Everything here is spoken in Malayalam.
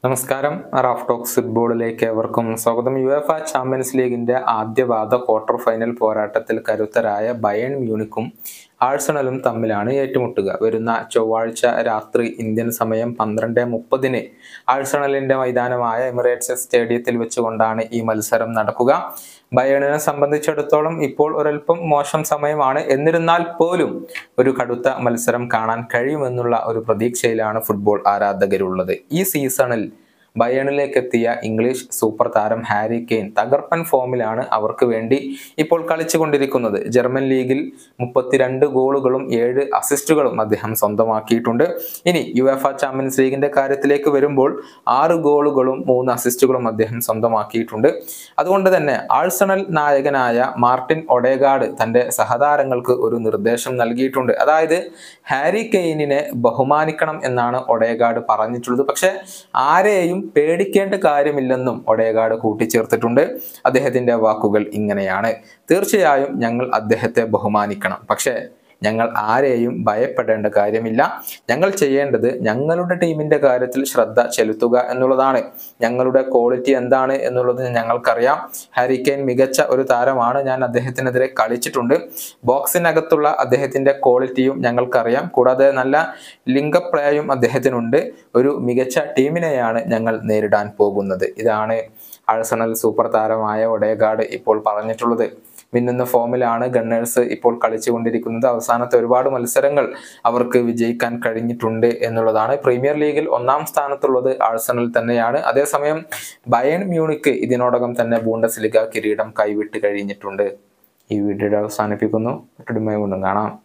നമസ്കാരം റാഫ് ടോക്സ് ഫുട്ബോളിലേക്ക് ഏവർക്കും സ്വാഗതം യു എഫ് ചാമ്പ്യൻസ് ലീഗിന്റെ ആദ്യപാദ ക്വാർട്ടർ ഫൈനൽ പോരാട്ടത്തിൽ കരുത്തരായ ബയൺ മ്യൂണിക്കും ആഴ്സണലും തമ്മിലാണ് ഏറ്റുമുട്ടുക വരുന്ന ചൊവ്വാഴ്ച രാത്രി ഇന്ത്യൻ സമയം പന്ത്രണ്ട് മുപ്പതിന് ആഴ്സണലിന്റെ മൈതാനമായ എമിറേറ്റ്സ് സ്റ്റേഡിയത്തിൽ വെച്ചുകൊണ്ടാണ് ഈ മത്സരം നടക്കുക ബയേണിനെ സംബന്ധിച്ചിടത്തോളം ഇപ്പോൾ ഒരൽപ്പം മോശം സമയമാണ് എന്നിരുന്നാൽ പോലും ഒരു കടുത്ത മത്സരം കാണാൻ കഴിയുമെന്നുള്ള ഒരു പ്രതീക്ഷയിലാണ് ഫുട്ബോൾ ആരാധകരുള്ളത് ഈ സീസണിൽ ബയേണിലേക്ക് എത്തിയ ഇംഗ്ലീഷ് സൂപ്പർ താരം ഹാരി കെയ്ൻ തകർപ്പൻ ഫോമിലാണ് അവർക്ക് വേണ്ടി ഇപ്പോൾ കളിച്ചുകൊണ്ടിരിക്കുന്നത് ജർമ്മൻ ലീഗിൽ മുപ്പത്തിരണ്ട് ഗോളുകളും ഏഴ് അസിസ്റ്റുകളും അദ്ദേഹം സ്വന്തമാക്കിയിട്ടുണ്ട് ഇനി യു എഫ് ചാമ്പ്യൻസ് ലീഗിന്റെ കാര്യത്തിലേക്ക് വരുമ്പോൾ ആറ് ഗോളുകളും മൂന്ന് അസിസ്റ്റുകളും അദ്ദേഹം സ്വന്തമാക്കിയിട്ടുണ്ട് അതുകൊണ്ട് തന്നെ ആഴ്സണൽ നായകനായ മാർട്ടിൻ ഒഡേഗാർഡ് തന്റെ സഹതാരങ്ങൾക്ക് ഒരു നിർദ്ദേശം നൽകിയിട്ടുണ്ട് അതായത് ഹാരി കെയ്നിനെ ബഹുമാനിക്കണം എന്നാണ് ഒഡേഗാർഡ് പറഞ്ഞിട്ടുള്ളത് പക്ഷെ ആരെയും പേടിക്കേണ്ട കാര്യമില്ലെന്നും ഒഡേഗാർഡ് കൂട്ടിച്ചേർത്തിട്ടുണ്ട് അദ്ദേഹത്തിന്റെ വാക്കുകൾ ഇങ്ങനെയാണ് തീർച്ചയായും ഞങ്ങൾ അദ്ദേഹത്തെ ബഹുമാനിക്കണം പക്ഷേ ഞങ്ങൾ ആരെയും ഭയപ്പെടേണ്ട കാര്യമില്ല ഞങ്ങൾ ചെയ്യേണ്ടത് ഞങ്ങളുടെ ടീമിന്റെ കാര്യത്തിൽ ശ്രദ്ധ ചെലുത്തുക എന്നുള്ളതാണ് ഞങ്ങളുടെ ക്വാളിറ്റി എന്താണ് എന്നുള്ളത് ഞങ്ങൾക്കറിയാം ഹാരിക്കെയിൻ മികച്ച ഒരു താരമാണ് ഞാൻ അദ്ദേഹത്തിനെതിരെ കളിച്ചിട്ടുണ്ട് ബോക്സിനകത്തുള്ള അദ്ദേഹത്തിന്റെ ക്വാളിറ്റിയും ഞങ്ങൾക്കറിയാം കൂടാതെ നല്ല ലിംഗപ്രയും അദ്ദേഹത്തിനുണ്ട് ഒരു മികച്ച ടീമിനെയാണ് ഞങ്ങൾ നേരിടാൻ പോകുന്നത് ഇതാണ് ആഴ്സണൽ സൂപ്പർ താരമായ ഒഡേഗാർഡ് ഇപ്പോൾ പറഞ്ഞിട്ടുള്ളത് മിന്നുന്ന ഫോമിലാണ് ഗണ്ണേഴ്സ് ഇപ്പോൾ കളിച്ചുകൊണ്ടിരിക്കുന്നത് അവസാനത്തെ ഒരുപാട് മത്സരങ്ങൾ അവർക്ക് വിജയിക്കാൻ കഴിഞ്ഞിട്ടുണ്ട് എന്നുള്ളതാണ് പ്രീമിയർ ലീഗിൽ ഒന്നാം സ്ഥാനത്തുള്ളത് ആഴ്സണൽ തന്നെയാണ് അതേസമയം ബയൺ മ്യൂണിക്ക് ഇതിനോടകം തന്നെ ബൂണ്ടസ് ലീഗ കിരീടം കൈവിട്ട് കഴിഞ്ഞിട്ടുണ്ട് ഈ വീഡിയോ അവസാനിപ്പിക്കുന്നു മറ്റൊരു വീണ്ടും കാണാം